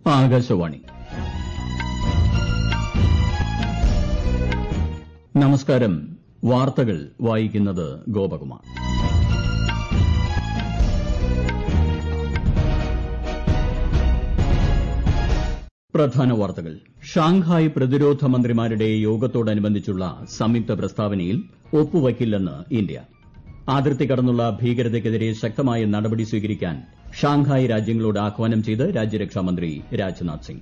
ആകാശവാണി നമസ്കാരം വാർത്തകൾ വായിക്കുന്നത് ഗോപകുമാർ പ്രധാന വാർത്തകൾ ഷാങ്ഹായ് പ്രതിരോധ മന്ത്രിമാരുടെ യോഗത്തോടനുബന്ധിച്ചുള്ള സംയുക്ത പ്രസ്താവനയിൽ ഒപ്പുവയ്ക്കില്ലെന്ന് ഇന്ത്യ അതിർത്തി കടന്നുള്ള ഭീകരതയ്ക്കെതിരെ ശക്തമായ നടപടി സ്വീകരിക്കാൻ ഷാങ്ഹായ് രാജ്യങ്ങളോട് ആഹ്വാനം ചെയ്ത് രാജ്യരക്ഷാമന്ത്രി രാജ്നാഥ് സിംഗ്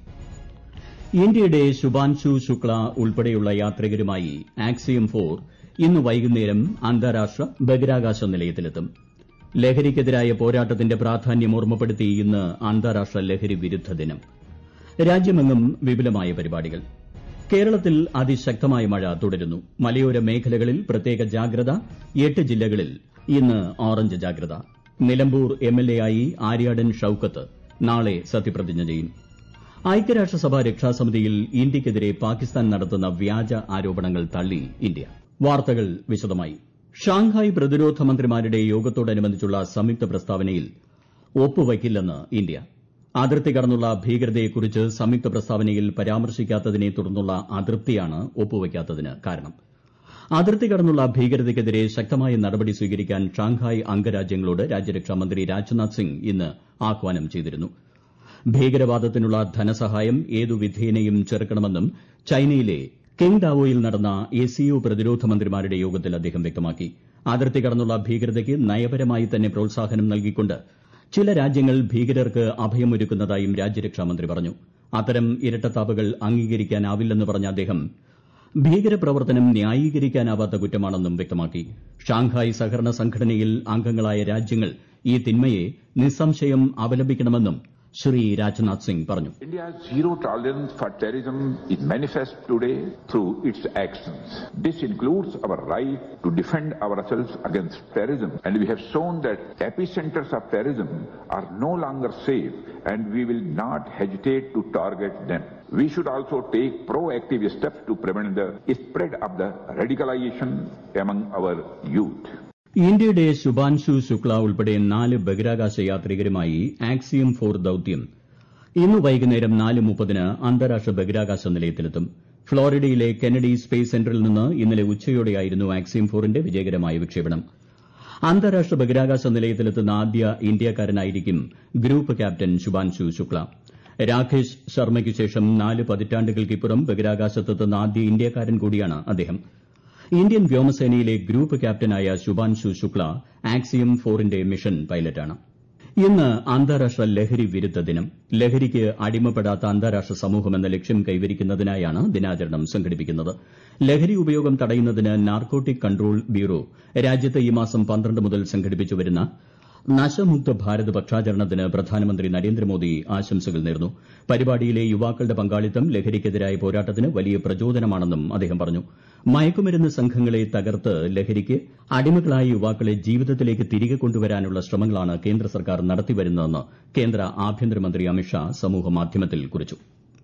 ഇന്ത്യയുടെ ശുഭാൻശു ശുക്ല ഉൾപ്പെടെയുള്ള യാത്രികരുമായി ആക്സിയം ഫോർ ഇന്ന് വൈകുന്നേരം അന്താരാഷ്ട്ര ബഹിരാകാശ നിലയത്തിലെത്തും ലഹരിക്കെതിരായ പോരാട്ടത്തിന്റെ പ്രാധാന്യം ഓർമ്മപ്പെടുത്തി ഇന്ന് അന്താരാഷ്ട്ര ലഹരി വിരുദ്ധ ദിനം രാജ്യമെങ്ങും വിപുലമായ പരിപാടികൾ കേരളത്തിൽ അതിശക്തമായ മഴ തുടരുന്നു മലയോര മേഖലകളിൽ പ്രത്യേക ജാഗ്രത എട്ട് ജില്ലകളിൽ ഇന്ന് ഓറഞ്ച് ജാഗ്രത നിലമ്പൂർ എംഎൽഎ ആയി ആര്യാടൻ ഷൌക്കത്ത് നാളെ സത്യപ്രതിജ്ഞ ചെയ്യും ഐക്യരാഷ്ട്രസഭ രക്ഷാസമിതിയിൽ ഇന്ത്യയ്ക്കെതിരെ പാകിസ്ഥാൻ നടത്തുന്ന വ്യാജ ആരോപണങ്ങൾ തള്ളി ഇന്ത്യ വാർത്തകൾ വിശദമായി ഷാങ്ഹായ് പ്രതിരോധ മന്ത്രിമാരുടെ യോഗത്തോടനുബന്ധിച്ചുള്ള സംയുക്ത പ്രസ്താവനയിൽ ഒപ്പുവയ്ക്കില്ലെന്ന് ഇന്ത്യ അതിർത്തി കടന്നുള്ള ഭീകരതയെക്കുറിച്ച് സംയുക്ത പ്രസ്താവനയിൽ പരാമർശിക്കാത്തതിനെ തുടർന്നുള്ള അതൃപ്തിയാണ് ഒപ്പുവയ്ക്കാത്തതിന് കാരണം അതിർത്തി കടന്നുള്ള ഭീകരതയ്ക്കെതിരെ ശക്തമായ നടപടി സ്വീകരിക്കാൻ ഷാങ്ഹായ് അംഗരാജ്യങ്ങളോട് രാജ്യരക്ഷാമന്ത്രി രാജ്നാഥ് സിംഗ് ഇന്ന് ആഹ്വാനം ചെയ്തിരുന്നു ഭീകരവാദത്തിനുള്ള ധനസഹായം ഏതു വിധേനയും ചെറുക്കണമെന്നും ചൈനയിലെ കിങ്ഡാവോയിൽ നടന്ന എസിഒ പ്രതിരോധ മന്ത്രിമാരുടെ യോഗത്തിൽ അദ്ദേഹം വ്യക്തമാക്കി അതിർത്തി കടന്നുള്ള ഭീകരതയ്ക്ക് നയപരമായി തന്നെ പ്രോത്സാഹനം നൽകിക്കൊണ്ട് ചില രാജ്യങ്ങൾ ഭീകരർക്ക് അഭയമൊരുക്കുന്നതായും രാജ്യരക്ഷാമന്ത്രി പറഞ്ഞു അത്തരം ഇരട്ടത്താപ്പുകൾ അംഗീകരിക്കാനാവില്ലെന്ന് പറഞ്ഞ അദ്ദേഹം ഭീകരപ്രവർത്തനം ന്യായീകരിക്കാനാവാത്ത കുറ്റമാണെന്നും വ്യക്തമാക്കി ഷാങ്ഹായ് സഹകരണ സംഘടനയിൽ അംഗങ്ങളായ രാജ്യങ്ങൾ ഈ തിന്മയെ നിസ്സംശയം അപലപിക്കണമെന്നും ശ്രീ രാജ്നാഥ് സിംഗ് പറഞ്ഞു India's zero tolerance for terrorism is manifest today through its actions. This includes our right to defend ourselves against terrorism. And we have shown that epicenters of terrorism are no longer safe and we will not hesitate to target them. We should also take proactive steps to prevent the spread of the radicalization among our youth. ഇന്ത്യയുടെ ശുഭാൻശു ശുക്ല ഉൾപ്പെടെ നാല് ബഹിരാകാശ യാത്രികരുമായി axiom four ദൌത്യം ഇന്ന് വൈകുന്നേരം നാല് മുപ്പതിന് അന്താരാഷ്ട്ര ബഹിരാകാശ നിലയത്തിലെത്തും ഫ്ളോറിഡയിലെ കെനഡി സ്പേസ് സെന്ററിൽ നിന്ന് ഇന്നലെ ഉച്ചയോടെയായിരുന്നു ആക്സിയം ഫോറിന്റെ വിജയകരമായ വിക്ഷേപണം അന്താരാഷ്ട്ര ബഹിരാകാശ നിലയത്തിലെത്തുന്ന ആദ്യ ഇന്ത്യക്കാരനായിരിക്കും ഗ്രൂപ്പ് ക്യാപ്റ്റൻ ശുഭാൻശു ശുക്ല രാകേഷ് ശർമ്മയ്ക്കു ശേഷം നാല് പതിറ്റാണ്ടുകൾക്കിപ്പുറം ബഹിരാകാശത്തെത്തുന്ന ആദ്യ ഇന്ത്യക്കാരൻ കൂടിയാണ് അദ്ദേഹം ഇന്ത്യൻ വ്യോമസേനയിലെ ഗ്രൂപ്പ് ക്യാപ്റ്റനായ ശുഭാൻശു ശുക്ല ആക്സിയം ഫോറിന്റെ മിഷൻ പൈലറ്റാണ് ഇന്ന് അന്താരാഷ്ട്ര ലഹരി വിരുദ്ധ ദിനം ലഹരിക്ക് അടിമപ്പെടാത്ത അന്താരാഷ്ട്ര സമൂഹം എന്ന ലക്ഷ്യം കൈവരിക്കുന്നതിനായാണ് ദിനാചരണം സംഘടിപ്പിക്കുന്നത് ലഹരി ഉപയോഗം തടയുന്നതിന് നാർക്കോട്ടിക് കൺട്രോൾ ബ്യൂറോ രാജ്യത്ത് ഈ മാസം പന്ത്രണ്ട് മുതൽ സംഘടിപ്പിച്ചുവരുന്ന നശമുക്ത ഭാരത് പക്ഷാചരണത്തിന് പ്രധാനമന്ത്രി നരേന്ദ്രമോദി ആശംസകൾ നേർന്നു പരിപാടിയിലെ യുവാക്കളുടെ പങ്കാളിത്തം ലഹരിക്കെതിരായ പോരാട്ടത്തിന് വലിയ പ്രചോദനമാണെന്നും അദ്ദേഹം പറഞ്ഞു മയക്കുമരുന്ന് സംഘങ്ങളെ തകർത്ത് ലഹരിക്ക് അടിമകളായ യുവാക്കളെ ജീവിതത്തിലേക്ക് തിരികെ കൊണ്ടുവരാനുള്ള ശ്രമങ്ങളാണ് കേന്ദ്ര സർക്കാർ നടത്തിവരുന്നതെന്ന് കേന്ദ്ര ആഭ്യന്തരമന്ത്രി അമിത്ഷാ സമൂഹമാധ്യമത്തിൽ കുറിച്ചു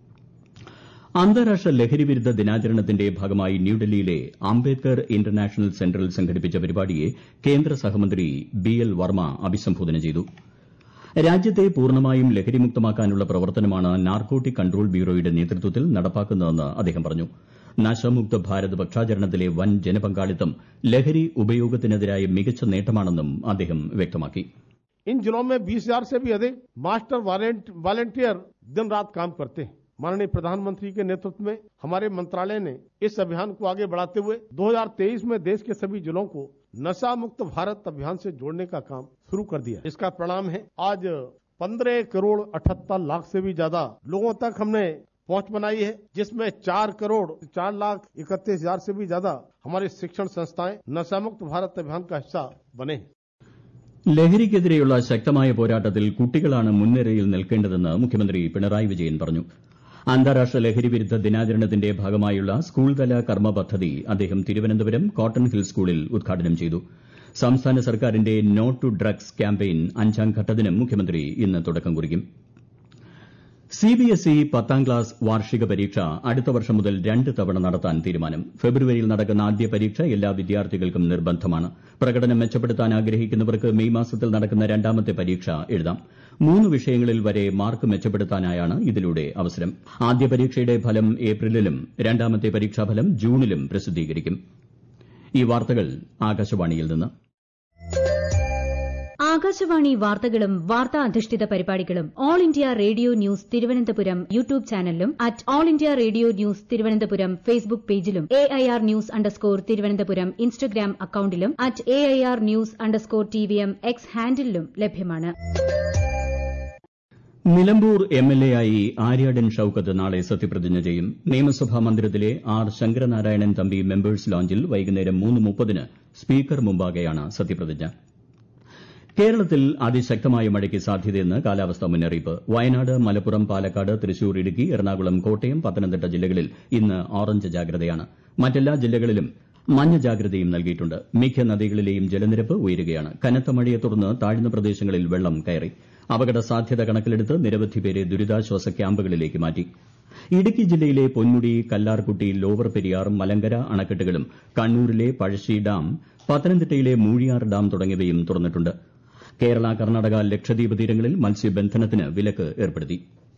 അന്താരാഷ്ട്ര ലഹരി വിരുദ്ധ ദിനാചരണത്തിന്റെ ഭാഗമായി ന്യൂഡൽഹിയിലെ അംബേദ്കർ ഇന്റർനാഷണൽ സെന്ററിൽ സംഘടിപ്പിച്ച പരിപാടിയെ കേന്ദ്ര സഹമന്ത്രി ബി എൽ വർമ്മ അഭിസംബോധന ചെയ്തു രാജ്യത്തെ പൂർണ്ണമായും ലഹരിമുക്തമാക്കാനുള്ള പ്രവർത്തനമാണ് നാർക്കോട്ടിക് കൺട്രോൾ ബ്യൂറോയുടെ നേതൃത്വത്തിൽ നടപ്പാക്കുന്നതെന്ന് അദ്ദേഹം പറഞ്ഞു നശമുക്ത ഭാരത് പക്ഷാചരണത്തിലെ വൻ ജനപങ്കാളിത്തം ലഹരി ഉപയോഗത്തിനെതിരായ മികച്ച നേട്ടമാണെന്നും അദ്ദേഹം വ്യക്തമാക്കി इन जिलों में बीस हजार से भी अधिक मास्टर वॉलेंटियर दिन रात काम करते हैं माननीय प्रधानमंत्री के नेतृत्व में हमारे मंत्रालय ने इस अभियान को आगे बढ़ाते हुए 2023 में देश के सभी जिलों को नशा मुक्त भारत अभियान से जोड़ने का काम शुरू कर दिया इसका परिणाम है आज 15 करोड़ अठहत्तर लाख से भी ज्यादा लोगों तक हमने पहुंच बनाई है जिसमें चार करोड़ चार लाख इकतीस हजार से भी ज्यादा हमारी शिक्षण संस्थाएं नशा मुक्त भारत अभियान का हिस्सा बने हैं ലഹരിക്കെതിരെയുള്ള ശക്തമായ പോരാട്ടത്തിൽ കുട്ടികളാണ് മുൻനിരയിൽ നിൽക്കേണ്ടതെന്ന് മുഖ്യമന്ത്രി പിണറായി വിജയൻ പറഞ്ഞു അന്താരാഷ്ട്ര ലഹരി വിരുദ്ധ ദിനാചരണത്തിന്റെ ഭാഗമായുള്ള സ്കൂൾതല കർമ്മ പദ്ധതി അദ്ദേഹം തിരുവനന്തപുരം കോട്ടൺ ഹിൽ സ്കൂളിൽ ഉദ്ഘാടനം ചെയ്തു സംസ്ഥാന സർക്കാരിന്റെ നോ ടു ഡ്രഗ്സ് ക്യാമ്പയിൻ അഞ്ചാം ഘട്ടത്തിനും മുഖ്യമന്ത്രി ഇന്ന് തുടക്കം കുറിക്കും സിബിഎസ്ഇ പത്താം ക്ലാസ് വാർഷിക പരീക്ഷ അടുത്ത വർഷം മുതൽ രണ്ട് തവണ നടത്താൻ തീരുമാനം ഫെബ്രുവരിയിൽ നടക്കുന്ന ആദ്യ പരീക്ഷ എല്ലാ വിദ്യാർത്ഥികൾക്കും നിർബന്ധമാണ് പ്രകടനം മെച്ചപ്പെടുത്താൻ ആഗ്രഹിക്കുന്നവർക്ക് മെയ് മാസത്തിൽ നടക്കുന്ന രണ്ടാമത്തെ പരീക്ഷ എഴുതാം മൂന്ന് വിഷയങ്ങളിൽ വരെ മാർക്ക് മെച്ചപ്പെടുത്താനായാണ് ഇതിലൂടെ അവസരം ആദ്യ പരീക്ഷയുടെ ഫലം ഏപ്രിലിലും രണ്ടാമത്തെ പരീക്ഷാഫലം ജൂണിലും പ്രസിദ്ധീകരിക്കും ഈ വാർത്തകൾ ആകാശവാണിയിൽ നിന്ന് ആകാശവാണി വാർത്തകളും വാർത്താ അധിഷ്ഠിത പരിപാടികളും all India radio news Thiruvananthapuram YouTube ചാനലിലും at all India radio news Thiruvananthapuram Facebook പേജിലും A I R news underscore Thiruvananthapuram Instagram അക്കൌണ്ടിലും at A I R news underscore T V M X ഹാൻഡിലും ലഭ്യമാണ് നിലമ്പൂർ എംഎൽഎ ആയി ആര്യാടൻ ഷൌക്കത്ത് നാളെ സത്യപ്രതിജ്ഞ ചെയ്യും നിയമസഭാ മന്ദിരത്തിലെ ആർ ശങ്കരനാരായണൻ തമ്പി മെമ്പേഴ്സ് ലോഞ്ചിൽ വൈകുന്നേരം മൂന്ന് മുപ്പതിന് സ്പീക്കർ മുമ്പാകെയാണ് സത്യപ്രതിജ്ഞ കേരളത്തിൽ അതിശക്തമായ മഴയ്ക്ക് സാധ്യതയെന്ന് കാലാവസ്ഥാ മുന്നറിയിപ്പ് വയനാട് മലപ്പുറം പാലക്കാട് തൃശൂർ ഇടുക്കി എറണാകുളം കോട്ടയം പത്തനംതിട്ട ജില്ലകളിൽ ഇന്ന് ഓറഞ്ച് ജാഗ്രതയാണ് മറ്റെല്ലാ ജില്ലകളിലും മഞ്ഞ ജാഗ്രതയും നൽകിയിട്ടുണ്ട് മിക്ക നദികളിലെയും ജലനിരപ്പ് ഉയരുകയാണ് കനത്ത മഴയെ തുടർന്ന് താഴ്ന്ന പ്രദേശങ്ങളിൽ വെള്ളം കയറി അപകട സാധ്യത കണക്കിലെടുത്ത് നിരവധി പേരെ ദുരിതാശ്വാസ ക്യാമ്പുകളിലേക്ക് മാറ്റി ഇടുക്കി ജില്ലയിലെ പൊന്മുടി കല്ലാർകുട്ടി ലോവർ പെരിയാർ മലങ്കര അണക്കെട്ടുകളും കണ്ണൂരിലെ പഴശ്ശി ഡാം പത്തനംതിട്ടയിലെ മൂഴിയാർ ഡാം തുടങ്ങിയവയും തുറന്നിട്ടുണ്ട് കേരള കർണാടക ലക്ഷദ്വീപ് തീരങ്ങളിൽ മത്സ്യബന്ധനത്തിന് വിലക്ക് ഏർപ്പെടുത്തി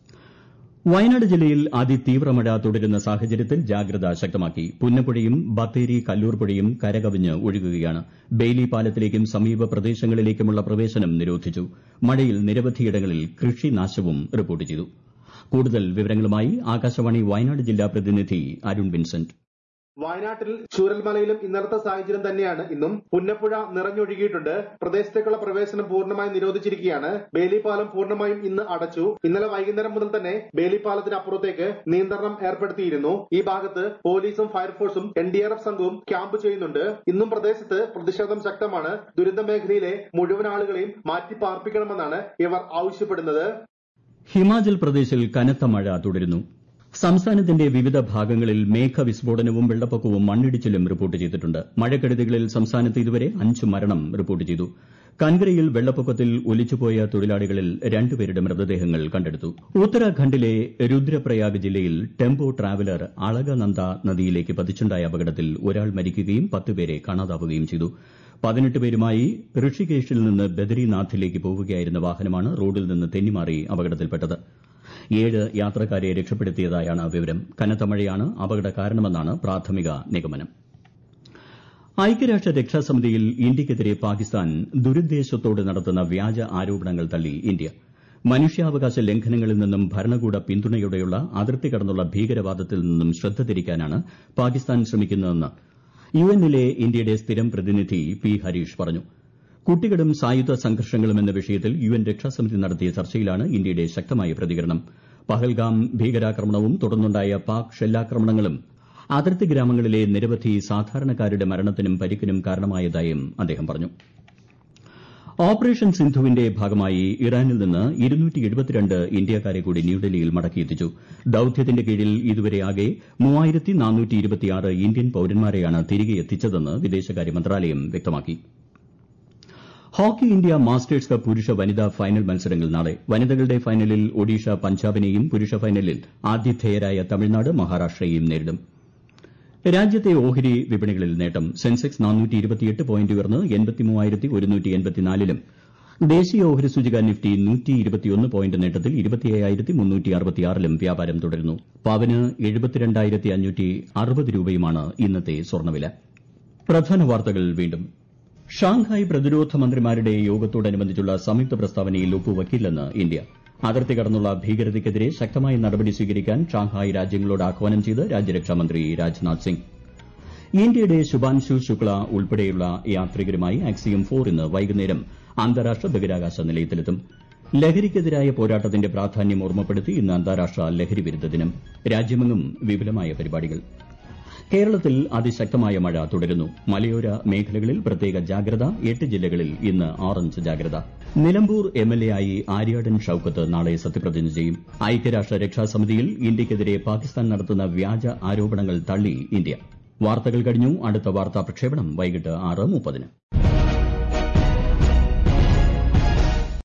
വയനാട് ജില്ലയിൽ അതിതീവ്ര മഴ തുടരുന്ന സാഹചര്യത്തിൽ ജാഗ്രത ശക്തമാക്കി പുന്നപ്പുഴയും ബത്തേരി കല്ലൂർ പുഴയും കരകവിഞ്ഞ് ഒഴുകുകയാണ് ബെയ്ലി പാലത്തിലേക്കും സമീപ പ്രദേശങ്ങളിലേക്കുമുള്ള പ്രവേശനം നിരോധിച്ചു മഴയിൽ നിരവധിയിടങ്ങളിൽ കൃഷിനാശവും റിപ്പോർട്ട് ചെയ്തു കൂടുതൽ വിവരങ്ങളുമായി ആകാശവാണി വയനാട് ജില്ലാ പ്രതിനിധി അരുൺ വിൻസെന്റ് വയനാട്ടിൽ ചൂരൽമലയിലും ഇന്നലത്തെ സാഹചര്യം തന്നെയാണ് ഇന്നും പുന്നപ്പുഴ നിറഞ്ഞൊഴുകിയിട്ടുണ്ട് പ്രദേശത്തേക്കുള്ള പ്രവേശനം പൂർണ്ണമായും നിരോധിച്ചിരിക്കുകയാണ് ബേലിപ്പാലം പൂർണ്ണമായും ഇന്ന് അടച്ചു ഇന്നലെ വൈകുന്നേരം മുതൽ തന്നെ ബേലിപ്പാലത്തിന് അപ്പുറത്തേക്ക് നിയന്ത്രണം ഏർപ്പെടുത്തിയിരുന്നു ഈ ഭാഗത്ത് പോലീസും ഫയർഫോഴ്സും എൻ ഡി ആർ എഫ് സംഘവും ക്യാമ്പ് ചെയ്യുന്നുണ്ട് ഇന്നും പ്രദേശത്ത് പ്രതിഷേധം ശക്തമാണ് ദുരന്ത മേഖലയിലെ മുഴുവൻ ആളുകളെയും മാറ്റി പാർപ്പിക്കണമെന്നാണ് ഇവർ ആവശ്യപ്പെടുന്നത് ഹിമാചൽ പ്രദേശിൽ കനത്ത മഴ തുടരുന്നു സംസ്ഥാനത്തിന്റെ വിവിധ ഭാഗങ്ങളിൽ മേഘവിസ്ഫോടനവും വെള്ളപ്പൊക്കവും മണ്ണിടിച്ചിലും റിപ്പോർട്ട് ചെയ്തിട്ടുണ്ട് മഴക്കെടുതികളിൽ സംസ്ഥാനത്ത് ഇതുവരെ അഞ്ച് മരണം റിപ്പോർട്ട് ചെയ്തു കൻഗ്രയിൽ വെള്ളപ്പൊക്കത്തിൽ ഒലിച്ചുപോയ തൊഴിലാളികളിൽ രണ്ടുപേരുടെ മൃതദേഹങ്ങൾ കണ്ടെടുത്തു ഉത്തരാഖണ്ഡിലെ രുദ്രപ്രയാഗ് ജില്ലയിൽ ടെമ്പോ ട്രാവലർ അളകനന്ദ നദിയിലേക്ക് പതിച്ചുണ്ടായ അപകടത്തിൽ ഒരാൾ മരിക്കുകയും പത്തുപേരെ കാണാതാവുകയും ചെയ്തു പതിനെട്ട് പേരുമായി ഋഷികേഷിൽ നിന്ന് ബദരിനാഥിലേക്ക് പോവുകയായിരുന്ന വാഹനമാണ് റോഡിൽ നിന്ന് തെന്നിമാറി അപകടത്തിൽപ്പെട്ടത് ഏഴ് യാത്രക്കാരെ രക്ഷപ്പെടുത്തിയതായാണ് വിവരം കനത്ത മഴയാണ് അപകട കാരണമെന്നാണ് പ്രാഥമിക നിഗമനം ഐക്യരാഷ്ട്ര രക്ഷാസമിതിയിൽ ഇന്ത്യയ്ക്കെതിരെ പാകിസ്ഥാൻ ദുരുദ്ദേശത്തോടെ നടത്തുന്ന വ്യാജ ആരോപണങ്ങൾ തള്ളി ഇന്ത്യ മനുഷ്യാവകാശ ലംഘനങ്ങളിൽ നിന്നും ഭരണകൂട പിന്തുണയോടെയുള്ള അതിർത്തി കടന്നുള്ള ഭീകരവാദത്തിൽ നിന്നും ശ്രദ്ധ തിരിക്കാനാണ് പാകിസ്ഥാൻ ശ്രമിക്കുന്നതെന്ന് യുഎന്നിലെ ഇന്ത്യയുടെ സ്ഥിരം പ്രതിനിധി പി ഹരീഷ് പറഞ്ഞു കുട്ടികളും സായുധ സംഘർഷങ്ങളും എന്ന വിഷയത്തിൽ യുഎൻ രക്ഷാസമിതി നടത്തിയ ചർച്ചയിലാണ് ഇന്ത്യയുടെ ശക്തമായ പ്രതികരണം പഹൽഗാം ഭീകരാക്രമണവും തുടർന്നുണ്ടായ പാക് ഷെല്ലാക്രമണങ്ങളും അതിർത്തി ഗ്രാമങ്ങളിലെ നിരവധി സാധാരണക്കാരുടെ മരണത്തിനും പരിക്കിനും കാരണമായതായും അദ്ദേഹം പറഞ്ഞു ഓപ്പറേഷൻ സിന്ധുവിന്റെ ഭാഗമായി ഇറാനിൽ നിന്ന് ഇന്ത്യക്കാരെ കൂടി ന്യൂഡൽഹിയിൽ മടക്കിയെത്തിച്ചു ദൌത്യത്തിന്റെ കീഴിൽ ഇതുവരെ ആകെ ഇന്ത്യൻ പൌരന്മാരെയാണ് തിരികെ എത്തിച്ചതെന്ന് വിദേശകാര്യ മന്ത്രാലയം വ്യക്തമാക്കി ഹോക്കി ഇന്ത്യ മാസ്റ്റേഴ്സ് കപ്പ് പുരുഷ വനിതാ ഫൈനൽ മത്സരങ്ങൾ നാളെ വനിതകളുടെ ഫൈനലിൽ ഒഡീഷ പഞ്ചാബിനെയും പുരുഷ ഫൈനലിൽ ആതിഥേയരായ തമിഴ്നാട് മഹാരാഷ്ട്രയെയും നേരിടും രാജ്യത്തെ ഓഹരി വിപണികളിൽ നേട്ടം സെൻസെക്സ് പോയിന്റ് ഉയർന്ന് ലും ദേശീയ ഓഹരി സൂചിക നിഫ്റ്റി പോയിന്റ് നേട്ടത്തിൽ ലും വ്യാപാരം തുടരുന്നു പവന് രൂപയുമാണ് ഇന്നത്തെ സ്വർണ്ണവില പ്രധാന വാർത്തകൾ വീണ്ടും ഷാങ്ഹായ് പ്രതിരോധ മന്ത്രിമാരുടെ യോഗത്തോടനുബന്ധിച്ചുള്ള സംയുക്ത പ്രസ്താവനയിൽ ഒപ്പുവയ്ക്കില്ലെന്ന് ഇന്ത്യ അതിർത്തി കടന്നുള്ള ഭീകരതയ്ക്കെതിരെ ശക്തമായ നടപടി സ്വീകരിക്കാൻ ഷാങ്ഹായ് രാജ്യങ്ങളോട് ആഹ്വാനം ചെയ്ത് രാജ്യരക്ഷാമന്ത്രി രാജ്നാഥ് സിംഗ് ഇന്ത്യയുടെ ശുഭാൻശു ശുക്ല ഉൾപ്പെടെയുള്ള യാത്രികരുമായി ആക്സിയം ഫോർ ഇന്ന് വൈകുന്നേരം അന്താരാഷ്ട്ര ബഹിരാകാശ നിലയത്തിലെത്തും ലഹരിക്കെതിരായ പോരാട്ടത്തിന്റെ പ്രാധാന്യം ഓർമ്മപ്പെടുത്തി ഇന്ന് അന്താരാഷ്ട്ര ലഹരി വിരുദ്ധ ദിനം രാജ്യമെങ്ങും വിപുലമായ പരിപാടികൾ കേരളത്തിൽ അതിശക്തമായ മഴ തുടരുന്നു മലയോര മേഖലകളിൽ പ്രത്യേക ജാഗ്രത എട്ട് ജില്ലകളിൽ ഇന്ന് ഓറഞ്ച് ജാഗ്രത നിലമ്പൂർ എംഎൽഎ ആയി ആര്യാടൻ ഷൌക്കത്ത് നാളെ സത്യപ്രതിജ്ഞ ചെയ്യും ഐക്യരാഷ്ട്ര രക്ഷാസമിതിയിൽ ഇന്ത്യയ്ക്കെതിരെ പാകിസ്ഥാൻ നടത്തുന്ന വ്യാജ ആരോപണങ്ങൾ തള്ളി ഇന്ത്യ വാർത്തകൾ കഴിഞ്ഞു അടുത്ത വാർത്താ പ്രക്ഷേപണം വൈകിട്ട് ആറ് മുപ്പതിന്